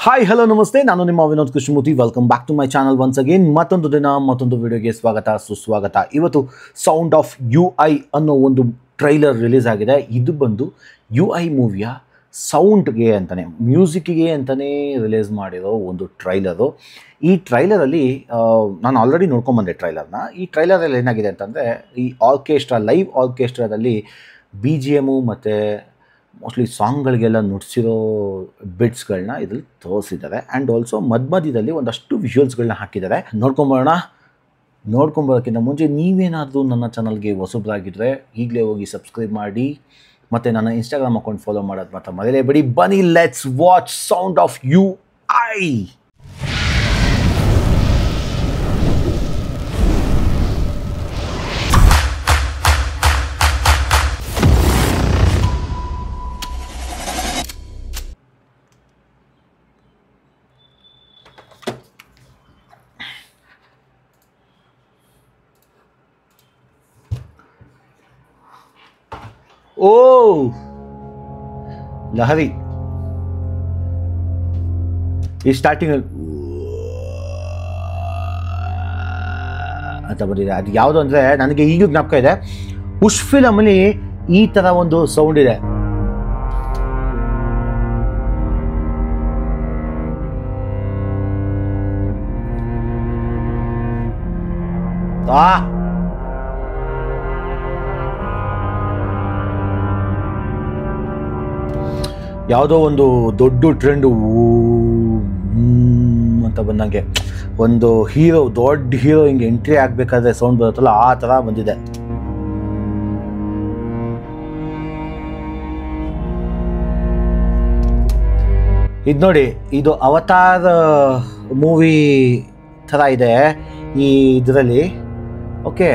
Hi hello ನಮಸ್ತೆ ನಾನು ನಿಮ್ಮ Vinod Krishnamurthy welcome back to my channel once again ಮತ್ತೊಂದು ದಿನ ಮತ್ತೊಂದು ವಿಡಿಯೋಗೆ ಸ್ವಾಗತ ಸುಸ್ವಾಗತ ಇವತ್ತು ಸೌಂಡ್ ಆಫ್ ಯು ಐ ಅನ್ನೋ ಒಂದು ಟ್ರೈಲರ್ ರಿಲೀಸ್ ಆಗಿದೆ ಇದು ಬಂದು ಯು ಐ ಮೂವಿಯ ಸೌಂಡ್ಗೆ ಅಂತಲೇ ಮ್ಯೂಸಿಕ್ಗೆ ಅಂತಲೇ ರಿಲೀಸ್ ಮಾಡಿರೋ ಒಂದು ಟ್ರೈಲರು ಈ ಟ್ರೈಲರಲ್ಲಿ ನಾನು ಆಲ್ರೆಡಿ ನೋಡ್ಕೊಂಬಂದೆ ಟ್ರೈಲರ್ನ ಈ ಟ್ರೈಲರಲ್ಲಿ ಏನಾಗಿದೆ ಅಂತಂದರೆ ಈ ಆರ್ಕೆಸ್ಟ್ರಾ ಲೈವ್ ಆರ್ಕೆಸ್ಟ್ರಾದಲ್ಲಿ ಬಿ ಜಿ ಎಮು ಮತ್ತು ಮೋಸ್ಟ್ಲಿ ಸಾಂಗ್ಗಳಿಗೆಲ್ಲ ನುಡಿಸಿರೋ ಬಿಟ್ಸ್ಗಳನ್ನ ಇದ್ರಲ್ಲಿ ತೋರಿಸಿದ್ದಾರೆ ಆ್ಯಂಡ್ ಆಲ್ಸೋ ಮಧ್ಯ ಮಧ್ಯದಲ್ಲಿ ಒಂದಷ್ಟು ವಿಜುವಲ್ಸ್ಗಳನ್ನ ಹಾಕಿದ್ದಾರೆ ನೋಡ್ಕೊಂಬರೋಣ ನೋಡ್ಕೊಂಬರೋಕ್ಕಿಂತ ಮುಂಚೆ ನೀವೇನಾದರೂ ನನ್ನ ಚಾನಲ್ಗೆ ಹೊಸಬ್ರಾಗಿದ್ದರೆ ಈಗಲೇ ಹೋಗಿ ಸಬ್ಸ್ಕ್ರೈಬ್ ಮಾಡಿ ಮತ್ತು ನನ್ನ ಇನ್ಸ್ಟಾಗ್ರಾಮ್ ಅಕೌಂಟ್ ಫಾಲೋ ಮಾಡೋದು ಮಾತ್ರ ಮರೆಯಲೇಬೇಡಿ ಬನ್ನಿ let's watch sound of U I ಓ ಲಹರಿ ಈ ಸ್ಟಾರ್ಟಿಂಗ್ ಅಂತ ಬಂದಿದೆ ಅದು ಯಾವುದು ಅಂದರೆ ನನಗೆ ಈಗಲೂ ಜ್ಞಾಪಕ ಇದೆ ಉಶ್ ಫಿಲಮಲ್ಲಿ ಈ ಥರ ಒಂದು ಸೌಂಡ್ ಇದೆ ಆ ಯಾವುದೋ ಒಂದು ದೊಡ್ಡ ಟ್ರೆಂಡು ಅಂತ ಬಂದಂಗೆ ಒಂದು ಹೀರೋ ದೊಡ್ಡ ಹೀರೋ ಹಿಂಗೆ ಎಂಟ್ರಿ ಆಗಬೇಕಾದ್ರೆ ಸೌಂಡ್ ಬರುತ್ತಲ್ಲ ಆ ಥರ ಬಂದಿದೆ ಇದು ನೋಡಿ ಇದು ಅವತಾರ್ ಮೂವಿ ಥರ ಇದೆ ಈ ಇದರಲ್ಲಿ ಓಕೆ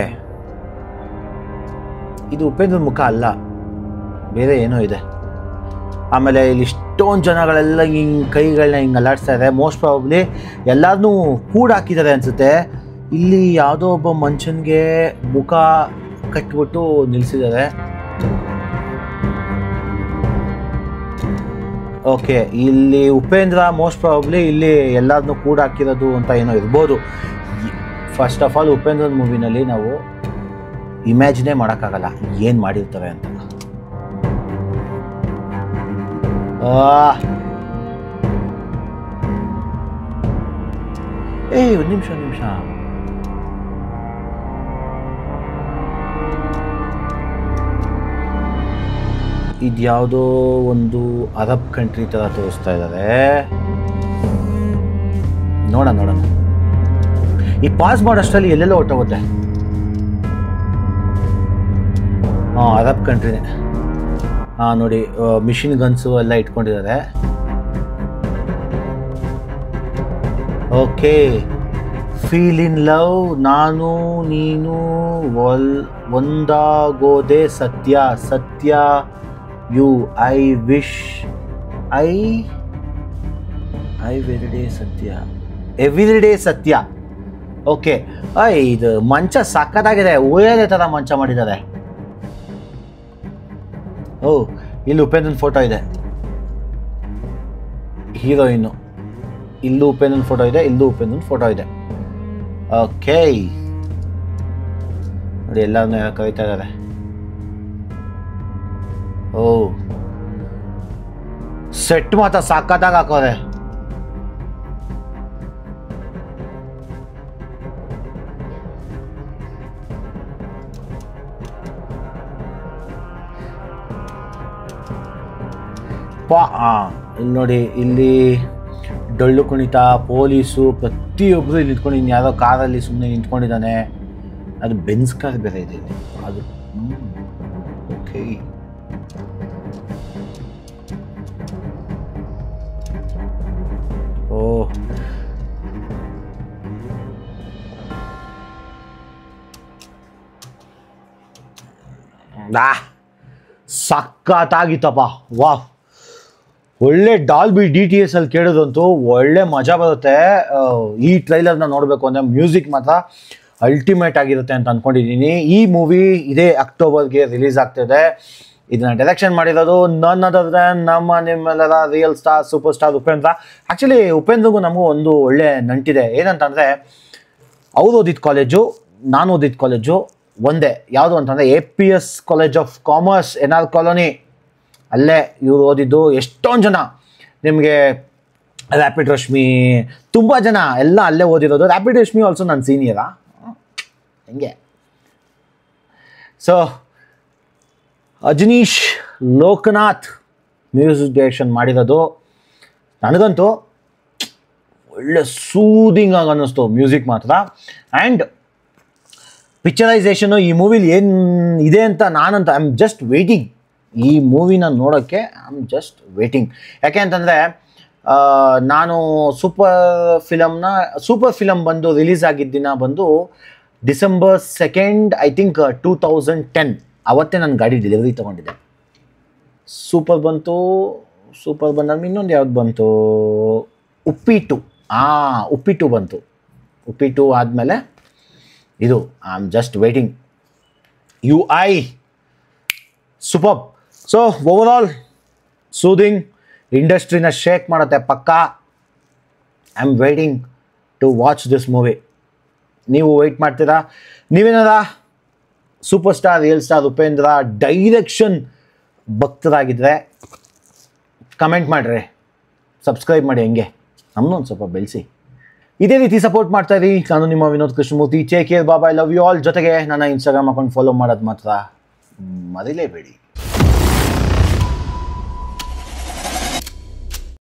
ಇದು ಉಪೇಂದ್ರ ಮುಖ ಅಲ್ಲ ಬೇರೆ ಏನೋ ಇದೆ ಆಮೇಲೆ ಇಲ್ಲಿ ಇಷ್ಟೊಂದು ಜನಗಳೆಲ್ಲ ಹಿಂಗೆ ಕೈಗಳನ್ನ ಹಿಂಗೆ ಅಲ್ಲಾಡಿಸ್ತಾ ಇದೆ ಮೋಸ್ಟ್ ಪ್ರಾಬಬ್ಲಿ ಎಲ್ಲರನ್ನೂ ಕೂಡ ಹಾಕಿದ್ದಾರೆ ಅನಿಸುತ್ತೆ ಇಲ್ಲಿ ಯಾವುದೋ ಒಬ್ಬ ಮನುಷ್ಯನಿಗೆ ಮುಖ ಕಟ್ಬಿಟ್ಟು ನಿಲ್ಲಿಸಿದ್ದಾರೆ ಓಕೆ ಇಲ್ಲಿ ಉಪೇಂದ್ರ ಮೋಸ್ಟ್ ಪ್ರಾಬಬ್ಲಿ ಇಲ್ಲಿ ಎಲ್ಲರನ್ನೂ ಕೂಡ ಹಾಕಿರೋದು ಅಂತ ಏನೋ ಇರ್ಬೋದು ಫಸ್ಟ್ ಆಫ್ ಆಲ್ ಉಪೇಂದ್ರನ ಮೂವಿನಲ್ಲಿ ನಾವು ಇಮ್ಯಾಜಿನೇ ಮಾಡೋಕ್ಕಾಗಲ್ಲ ಏನು ಮಾಡಿರ್ತಾರೆ ಅಂತ ಏಯ್ ಒಂದು ನಿಮಿಷ ಒಂದು ನಿಮಿಷ ಇದ್ಯಾವುದೋ ಒಂದು ಅರಬ್ ಕಂಟ್ರಿ ಥರ ತೋರಿಸ್ತಾ ಇದ್ದಾರೆ ನೋಡೋಣ ನೋಡೋಣ ಈ ಪಾಸ್ ಮಾಡೋಷ್ಟರಲ್ಲಿ ಎಲ್ಲೆಲ್ಲೋ ಹೊಟ್ಟೋಗುತ್ತೆ ಹಾಂ ಅರಬ್ ಕಂಟ್ರಿನೇ ಹಾಂ ನೋಡಿ ಮಿಷಿನ್ ಗನ್ಸು ಎಲ್ಲ ಇಟ್ಕೊಂಡಿದ್ದಾರೆ ಓಕೆ ಫೀಲ್ ಇನ್ ಲವ್ ನಾನು ನೀನು ಒಲ್ ಒಂದಾಗೋದೆ ಸತ್ಯ ಸತ್ಯ you I wish I I everyday ಸತ್ಯ ಎವ್ರಿಡೇ ಸತ್ಯ ಓಕೆ ಐ ಇದು ಮಂಚ ಸಕ್ಕತ್ತಾಗಿದೆ ಓಯದೇ ಥರ ಮಂಚ ಮಾಡಿದ್ದಾರೆ ಓ ಇಲ್ಲಿ ಉಪೇಂದ್ರನ್ ಫೋಟೋ ಇದೆ ಹೀರೋಯಿನ್ನು ಇಲ್ಲೂ ಉಪೇಂದ್ರನ್ ಫೋಟೋ ಇದೆ ಇಲ್ಲೂ ಉಪೇಂದ್ರನ್ ಫೋಟೋ ಇದೆ ಓಕೆ ನೋಡಿ ಎಲ್ಲರನ್ನೂ ಕರೀತಾ ಇದ್ದಾರೆ ಓ ಸೆಟ್ ಮಾತ್ರ ಸಾಕತ್ತಾಗ ಹಾಕೋರೆ ಪಾ ಇಲ್ಲಿ ನೋಡಿ ಇಲ್ಲಿ ಡೊಳ್ಳು ಕುಣಿತ ಪೊಲೀಸು ಪ್ರತಿಯೊಬ್ಬರು ಇಲ್ಲಿ ನಿಂತ್ಕೊಂಡು ಇನ್ನು ಯಾವುದೋ ಕಾರಲ್ಲಿ ಸುಮ್ಮನೆ ನಿಂತ್ಕೊಂಡಿದ್ದಾನೆ ಅದು ಬೆನ್ಸ್ ಕಾರ್ ಬೇರೆ ಇದೆ ಇಲ್ಲಿ. ಅದು ಓಕೆ ಓ ಆ ಸಖತ್ತಾಗಿತ್ತಪ್ಪ ವಾಹ್ ಒಳ್ಳೆ ಡಾಲ್ಬಿ ಡಿ ಟಿ ಎಸ್ ಅಲ್ಲಿ ಕೇಳೋದಂತೂ ಒಳ್ಳೆ ಮಜಾ ಬರುತ್ತೆ ಆ, ಈ ಟ್ರೈಲರ್ನ ನೋಡಬೇಕು ಅಂದರೆ ಮ್ಯೂಸಿಕ್ ಮಾತ್ರ ಅಲ್ಟಿಮೇಟ್ ಆಗಿರುತ್ತೆ ಅಂತ ಅಂದ್ಕೊಂಡಿದ್ದೀನಿ ಈ ಮೂವಿ ಇದೇ ಅಕ್ಟೋಬರ್ಗೆ ರಿಲೀಸ್ ಆಗ್ತಿದೆ ಇದನ್ನ ಡೈರೆಕ್ಷನ್ ಮಾಡಿರೋದು ನನ್ ಅದರ್ ದನ್ ನಮ್ಮ ನಿಮ್ಮೆಲ್ಲರ real star super star Upendra actually ಉಪೇಂದ್ರಿಗೂ ನಮಗೂ ಒಂದು ಒಳ್ಳೆ ನಂಟಿದೆ ಏನಂತಂದರೆ ಅವ್ರು ಓದಿದ ಕಾಲೇಜು ನಾನು ಓದಿದ ಕಾಲೇಜು ಒಂದೇ ಯಾವುದು ಅಂತಂದರೆ A P S college of commerce N R colony ಅಲ್ಲೇ ಇವ್ರು ಓದಿದ್ದು ಎಷ್ಟೊಂದು ಜನ ನಿಮಗೆ ರ್ಯಾಪಿಡ್ ರಶ್ಮಿ ತುಂಬ ಜನ ಎಲ್ಲ ಅಲ್ಲೇ ಓದಿರೋದು ರ್ಯಾಪಿಡ್ ರಶ್ಮಿ ಆಲ್ಸೋ ನನ್ನ ಸೀನಿಯರಾ ಹೆಂಗೆ so Ajaneesh Lokanath music direction ಮಾಡಿರೋದು ನನಗಂತೂ ಒಳ್ಳೆ ಸೂದಿಂಗ್ ಆಗಿ ಅನ್ನಿಸ್ತು ಮ್ಯೂಸಿಕ್ ಮಾತ್ರ ಆ್ಯಂಡ್ ಪಿಕ್ಚರೈಸೇಷನು ಈ ಮೂವಿಲಿ ಏನು ಇದೆ ಅಂತ ನಾನಂತ ಐ ಆಮ್ ಜಸ್ಟ್ ವೇಟಿಂಗ್ ಈ ಮೂವಿನ ನೋಡೋಕ್ಕೆ ಐ ಆಮ್ ಜಸ್ಟ್ ವೇಟಿಂಗ್ ಯಾಕೆ ಅಂತಂದರೆ ನಾನು ಸೂಪರ್ ಫಿಲಮ್ನ ಸೂಪರ್ ಫಿಲಮ್ ಬಂದು ರಿಲೀಸ್ ಆಗಿದ್ದ ದಿನ ಬಂದು December second I think two thousand ten ಅವತ್ತೇ ನಾನು ಗಾಡಿ ಡೆಲಿವರಿ ತೊಗೊಂಡಿದ್ದೆ ಸೂಪರ್ ಬಂತು ಸೂಪರ್ ಬಂದಾಗ ಇನ್ನೊಂದು ಯಾವ್ದು ಬಂತು ಉಪ್ಪಿಟ್ಟು ಹಾಂ ಉಪ್ಪಿಟ್ಟು ಬಂತು ಉಪ್ಪಿಟ್ಟು ಆದಮೇಲೆ ಇದು I am just waiting U I super so overall soothing ಇಂಡಸ್ಟ್ರಿನ ಶೇಕ್ ಮಾಡುತ್ತೆ ಪಕ್ಕಾ I am waiting to watch this movie ನೀವು ವೆಯ್ಟ್ ಮಾಡ್ತೀರಾ ನೀವೇನಾರ super star real star Upendra direction ಭಕ್ತರಾಗಿದ್ದರೆ ಕಮೆಂಟ್ ಮಾಡಿರಿ ಸಬ್ಸ್ಕ್ರೈಬ್ ಮಾಡಿ ಹಂಗೆ ನಮ್ಮನ್ನು ಒಂದು ಸ್ವಲ್ಪ ಬೆಳೆಸಿ ಇದೇ ರೀತಿ ಸಪೋರ್ಟ್ ಮಾಡ್ತಾ ಇರಿ ನಾನು ನಿಮ್ಮ ವಿನೋದ್ ಕೃಷ್ಣಮೂರ್ತಿ ಚೇ ಕೇರ್ ಬಾಬಾ ಐ ಲವ್ ಯು ಆಲ್ ಜೊತೆಗೆ ನನ್ನ ಇನ್ಸ್ಟಾಗ್ರಾಮ್ ಅಕೌಂಟ್ ಫಾಲೋ ಮಾಡೋದು ಮಾತ್ರ ಮರಿಲೇಬೇಡಿ